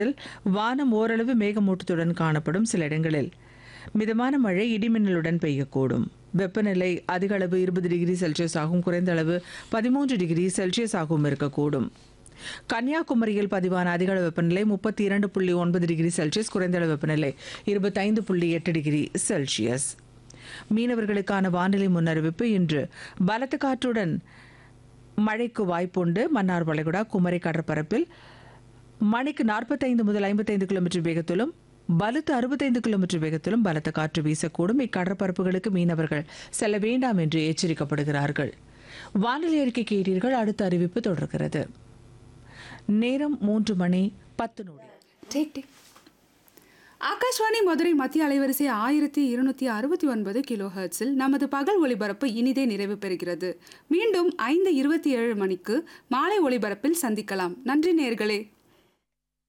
வானம் ஓரளவு மேகமூட்டத்துடன் காணப்படும் சில இடங்களில் மிதமான மழை இடிமின்னலுடன் பெய்யக்கூடும் வெப்பநிலை அதிக அளவு இருபது டிகிரி செல்சியஸ் ஆகும் குறைந்த அளவு பதிமூன்று டிகிரி செல்சியஸ் ஆகவும் இருக்கக்கூடும் கன்னியாகுமரியில் பதிவான அதிக அளவு வெப்பநிலை முப்பத்தி இரண்டு புள்ளி ஒன்பது டிகிரி செல்சியஸ் குறைந்த அளவு வெப்பநிலை இருபத்தைந்து புள்ளி எட்டு டிகிரி செல்சியஸ் மீனவர்களுக்கான வானிலை முன்னறிவிப்பு இன்று பலத்த காற்றுடன் மழைக்கு வாய்ப்புண்டு மன்னார் வளைகுடா குமரி கடற்பரப்பில் மணிக்கு நாற்பத்தைந்து முதல் ஐம்பத்தைந்து கிலோமீட்டர் வேகத்திலும் பலத்த அறுபத்தைந்து கிலோமீட்டர் வேகத்திலும் பலத்த காற்று வீசக்கூடும் இக்கடற்பரப்புகளுக்கு மீனவர்கள் செல்ல வேண்டாம் என்று எச்சரிக்கப்படுகிறார்கள் வானிலை அறிக்கை கேட்டீர்கள் அடுத்த அறிவிப்பு தொடர்கிறது நேரம் மூன்று மணி பத்து நொடி டேக் டேக் ஆகாஷ்வாணி மதுரை மத்திய அலைவரிசை ஆயிரத்தி இருநூத்தி அறுபத்தி ஒன்பது கிலோ ஹெர்ட்ஸில் நமது பகல் ஒளிபரப்பு இனிதே நிறைவு பெறுகிறது மீண்டும் ஐந்து இருபத்தி ஏழு மணிக்கு மாலை ஒளிபரப்பில் சந்திக்கலாம் நன்றி நேர்களே